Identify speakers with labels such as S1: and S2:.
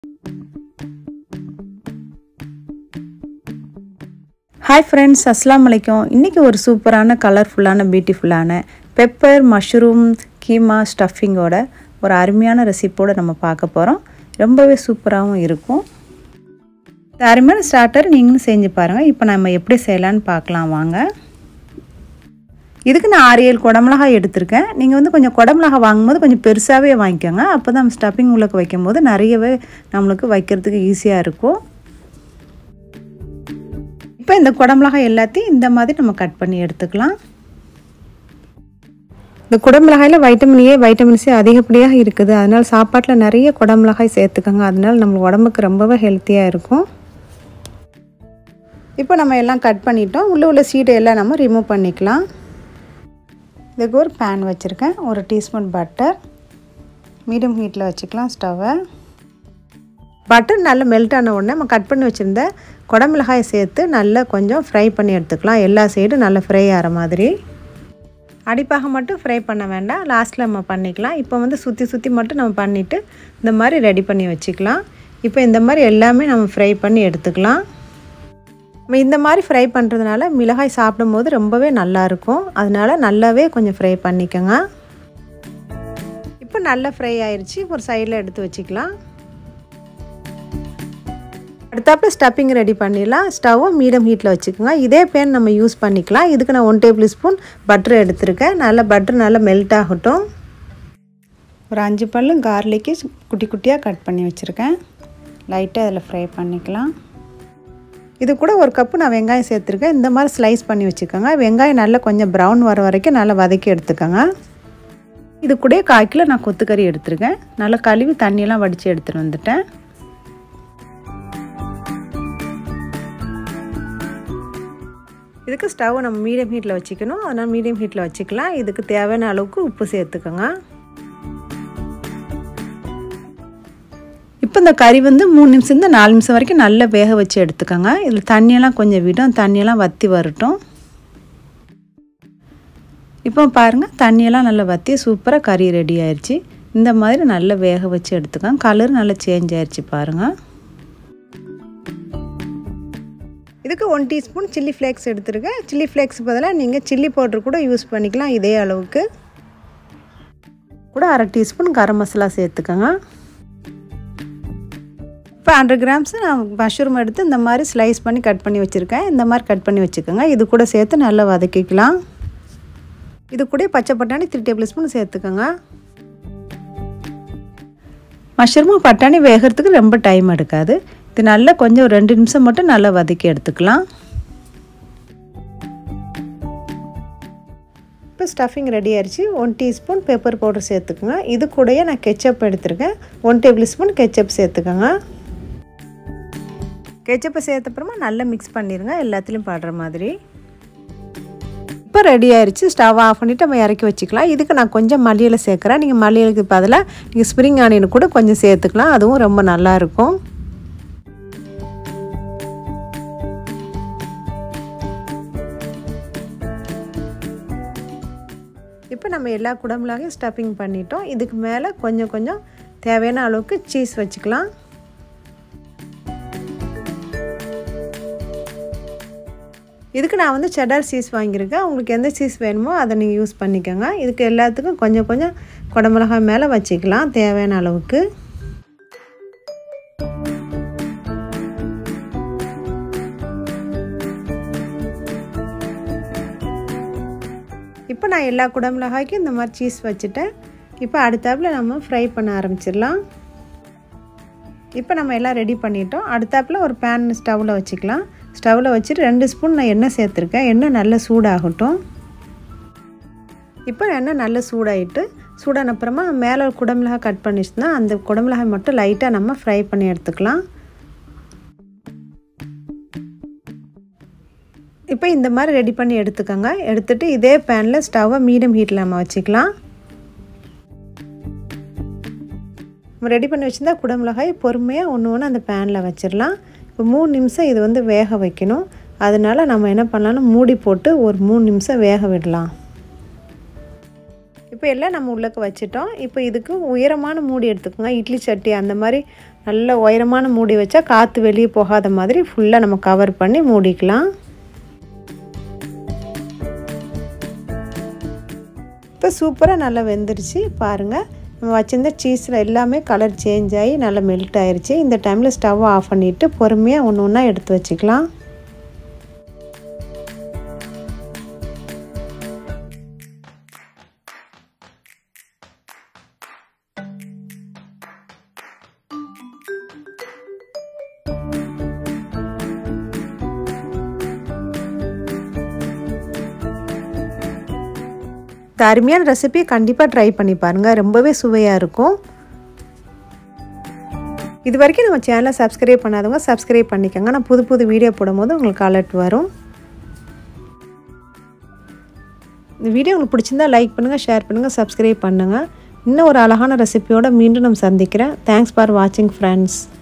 S1: hi friends அஸ்லாம் வலைக்கம் இன்றைக்கி ஒரு சூப்பரான கலர்ஃபுல்லான பியூட்டிஃபுல்லான பெப்பர் மஷ்ரூம் கீமா ஸ்டஃபிங்கோட ஒரு அருமையான ரெசிப்போடு நம்ம பார்க்க போகிறோம் ரொம்பவே சூப்பராகவும் இருக்கும் இந்த அருமையான ஸ்டார்டர் நீங்களும் செஞ்சு பாருங்கள் இப்போ நம்ம எப்படி செய்யலான்னு பார்க்கலாம் வாங்க இதுக்கு நான் ஆறு ஏழு குடமிளகாய் எடுத்திருக்கேன் நீங்கள் வந்து கொஞ்சம் குடமிளகாய் வாங்கும்போது கொஞ்சம் பெருசாகவே வாங்கிக்கோங்க அப்போ தான் ஸ்டஃபிங் உள்ளக்கு வைக்கும்போது நிறையவே நம்மளுக்கு வைக்கிறதுக்கு ஈஸியாக இருக்கும் இப்போ இந்த குடமிளகாய் எல்லாத்தையும் இந்த மாதிரி நம்ம கட் பண்ணி எடுத்துக்கலாம் இந்த குடமிளகாயில் வைட்டமின் ஏ வைட்டமின் சி அதிகப்படியாக இருக்குது அதனால் சாப்பாட்டில் நிறைய குடமிளகாய் சேர்த்துக்கோங்க அதனால் நம்ம உடம்புக்கு ரொம்பவே ஹெல்த்தியாக இருக்கும் இப்போ நம்ம எல்லாம் கட் பண்ணிட்டோம் உள்ளே உள்ள சீட்டை எல்லாம் நம்ம ரிமூவ் பண்ணிக்கலாம் இதுக்கு ஒரு பேன் வச்சுருக்கேன் ஒரு டீஸ்பூன் பட்டர் மீடியம் ஹீட்டில் வச்சுக்கலாம் ஸ்டவ்வை பட்டர் நல்லா மெல்ட் ஆன உடனே நம்ம கட் பண்ணி வச்சுருந்த குடமிளகாயை சேர்த்து நல்லா கொஞ்சம் ஃப்ரை பண்ணி எடுத்துக்கலாம் எல்லா சைடும் நல்லா ஃப்ரை ஆகிற மாதிரி அடிப்பாக மட்டும் ஃப்ரை பண்ண வேண்டாம் லாஸ்ட்டில் நம்ம பண்ணிக்கலாம் இப்போ வந்து சுற்றி சுற்றி மட்டும் நம்ம பண்ணிவிட்டு இந்த மாதிரி ரெடி பண்ணி வச்சுக்கலாம் இப்போ இந்த மாதிரி எல்லாமே நம்ம ஃப்ரை பண்ணி எடுத்துக்கலாம் நம்ம இந்த மாதிரி ஃப்ரை பண்ணுறதுனால மிளகாய் சாப்பிடும்போது ரொம்பவே நல்லாயிருக்கும் அதனால் நல்லாவே கொஞ்சம் ஃப்ரை பண்ணிக்கோங்க இப்போ நல்லா ஃப்ரை ஆயிடுச்சு ஒரு சைடில் எடுத்து வச்சுக்கலாம் அடுத்தாப்பில் ஸ்டப்பிங் ரெடி பண்ணிடலாம் ஸ்டவ்வை மீடியம் ஹீட்டில் வச்சுக்கோங்க இதே பேன் நம்ம யூஸ் பண்ணிக்கலாம் இதுக்கு நான் ஒன் டேபிள் ஸ்பூன் பட்டர் எடுத்திருக்கேன் நல்லா பட்டர் நல்லா மெல்ட் ஆகட்டும் ஒரு அஞ்சு பல்லும் கார்லிக்கு குட்டி குட்டியாக கட் பண்ணி வச்சுருக்கேன் லைட்டாக அதில் ஃப்ரை பண்ணிக்கலாம் இது கூட ஒரு கப்பு நான் வெங்காயம் சேர்த்துருக்கேன் இந்த மாதிரி ஸ்லைஸ் பண்ணி வச்சுக்கோங்க வெங்காயம் நல்லா கொஞ்சம் ப்ரௌன் வர வரைக்கும் நல்லா வதக்கி எடுத்துக்கோங்க இது கூட கால் கிலோ நான் கொத்துக்கறி எடுத்திருக்கேன் நல்லா கழுவி தண்ணியெல்லாம் வடித்து எடுத்துகிட்டு வந்துட்டேன் இதுக்கு ஸ்டவ் நம்ம மீடியம் ஹீட்டில் வச்சுக்கணும் அதனால் மீடியம் ஹீட்டில் வச்சுக்கலாம் இதுக்கு தேவையான அளவுக்கு உப்பு சேர்த்துக்கோங்க இப்போ இந்த கறி வந்து மூணு நிமிஷம் இந்த நாலு நிமிஷம் வரைக்கும் நல்லா வேக வச்சு எடுத்துக்கோங்க இதில் தண்ணியெல்லாம் கொஞ்சம் விடும் தண்ணியெல்லாம் வற்றி வரட்டும் இப்போ பாருங்கள் தண்ணியெல்லாம் நல்லா வற்றி சூப்பராக கறி ரெடி ஆயிடுச்சு இந்த மாதிரி நல்லா வேக வச்சு எடுத்துக்கோங்க கலர் நல்லா சேஞ்ச் ஆயிடுச்சு பாருங்கள் இதுக்கு ஒன் டீஸ்பூன் சில்லி ஃப்ளேக்ஸ் எடுத்துருக்கேன் சில்லி ஃப்ளேக்ஸ் பதிலாக நீங்கள் சில்லி பவுட்ரு கூட யூஸ் பண்ணிக்கலாம் இதே அளவுக்கு கூட அரை டீஸ்பூன் கரம் மசாலா சேர்த்துக்கோங்க இப்போ ஹண்ட்ரட் கிராம்ஸ் நான் மஷ்ரூம் எடுத்து இந்த மாதிரி ஸ்லைஸ் பண்ணி கட் பண்ணி வச்சுருக்கேன் இந்த மாதிரி கட் பண்ணி வச்சுக்கோங்க இது கூட சேர்த்து நல்லா வதக்கிக்கலாம் இது கூட பச்சை பட்டாணி த்ரீ டேபிள் ஸ்பூன் சேர்த்துக்கோங்க மஷ்ரூமும் பட்டாணி வேகிறதுக்கு ரொம்ப டைம் எடுக்காது இது நல்லா கொஞ்சம் ஒரு ரெண்டு நிமிஷம் மட்டும் நல்லா வதக்கி எடுத்துக்கலாம் இப்போ ஸ்டஃபிங் ரெடி ஆயிடுச்சு ஒன் டீஸ்பூன் பெப்பர் பவுடர் சேர்த்துக்கோங்க இது கூடயே நான் கெச்சப் எடுத்துருக்கேன் ஒன் டேபிள் ஸ்பூன் கெச்சப் சேர்த்துக்கோங்க கெச்சப்பை சேர்த்தப்புறமா நல்லா மிக்ஸ் பண்ணிடுங்க எல்லாத்துலேயும் பாடுற மாதிரி இப்போ ரெடி ஆயிடுச்சு ஸ்டவ் ஆஃப் பண்ணிவிட்டு நம்ம இறக்கி வச்சுக்கலாம் இதுக்கு நான் கொஞ்சம் மல்லியில் சேர்க்குறேன் நீங்கள் மல்லியலுக்கு பதிலாக நீங்கள் ஸ்ப்ரிங் ஆனியன் கூட கொஞ்சம் சேர்த்துக்கலாம் அதுவும் ரொம்ப நல்லாயிருக்கும் இப்போ நம்ம எல்லா குடம்புலாகையும் ஸ்டஃபிங் பண்ணிட்டோம் இதுக்கு மேலே கொஞ்சம் கொஞ்சம் தேவையான அளவுக்கு சீஸ் வச்சுக்கலாம் இதுக்கு நான் வந்து செடார் சீஸ் வாங்கியிருக்கேன் உங்களுக்கு எந்த சீஸ் வேணுமோ அதை நீங்கள் யூஸ் பண்ணிக்கோங்க இதுக்கு எல்லாத்துக்கும் கொஞ்சம் கொஞ்சம் குடமிளகாய் மேலே வச்சுக்கலாம் தேவையான அளவுக்கு இப்போ நான் எல்லா குடமிளகாய்க்கும் இந்த மாதிரி சீஸ் வச்சுட்டேன் இப்போ அடுத்தாப்பில் நம்ம ஃப்ரை பண்ண ஆரம்பிச்சிடலாம் இப்போ நம்ம எல்லாம் ரெடி பண்ணிட்டோம் அடுத்தாப்பில் ஒரு பேன் ஸ்டவ்வில் வச்சுக்கலாம் ஸ்டவ்வில் வச்சுட்டு ரெண்டு ஸ்பூன் நான் எண்ணெய் சேர்த்துருக்கேன் எண்ணெய் நல்லா சூடாகட்டும் இப்போ எண்ணெய் நல்லா சூடாகிட்டு சூடான அப்புறமா மேலே ஒரு குடமிளகாய் கட் பண்ணிச்சுன்னா அந்த குடமிளகாய் மட்டும் லைட்டாக நம்ம ஃப்ரை பண்ணி எடுத்துக்கலாம் இப்போ இந்த மாதிரி ரெடி பண்ணி எடுத்துக்கோங்க எடுத்துகிட்டு இதே பேனில் ஸ்டவ்வை மீடியம் ஹீட்டில் நம்ம வச்சுக்கலாம் நம்ம ரெடி பண்ணி வச்சுருந்தா குடமிளகாய் பொறுமையாக ஒன்று ஒன்று அந்த பேனில் வச்சிடலாம் இப்போ மூணு நிமிஷம் இது வந்து வேக வைக்கணும் அதனால் நம்ம என்ன பண்ணலாம்னு மூடி போட்டு ஒரு மூணு நிமிஷம் வேக விடலாம் இப்போ எல்லாம் நம்ம உள்ளக்க வச்சிட்டோம் இப்போ இதுக்கு உயரமான மூடி எடுத்துக்கோங்க இட்லி சட்டி அந்த மாதிரி நல்ல உயரமான மூடி வச்சா காற்று வெளியே போகாத மாதிரி ஃபுல்லாக நம்ம கவர் பண்ணி மூடிக்கலாம் இப்போ சூப்பராக நல்லா வெந்துருச்சு பாருங்கள் நம்ம வச்சிருந்த சீஸில் எல்லாமே கலர் சேஞ்ச் ஆகி நல்லா மெல்ட் ஆயிடுச்சு இந்த டைமில் ஸ்டவ் ஆஃப் பண்ணிவிட்டு பொறுமையாக ஒன்று ஒன்றா எடுத்து வச்சுக்கலாம் இந்த அருமையான ரெசிபி கண்டிப்பாக ட்ரை பண்ணி பாருங்கள் ரொம்பவே சுவையாக இருக்கும் இது வரைக்கும் நம்ம சேனலை சப்ஸ்கிரைப் பண்ணாதவங்க சப்ஸ்கிரைப் பண்ணிக்கோங்க நான் புது புது வீடியோ போடும்போது உங்களுக்கு அலர்ட் வரும் இந்த வீடியோ உங்களுக்கு பிடிச்சிருந்தா லைக் பண்ணுங்கள் ஷேர் பண்ணுங்கள் சப்ஸ்கிரைப் பண்ணுங்கள் இன்னும் ஒரு அழகான ரெசிபியோடு மீண்டும் நம்ம சந்திக்கிறேன் தேங்க்ஸ் ஃபார் வாட்சிங் ஃப்ரெண்ட்ஸ்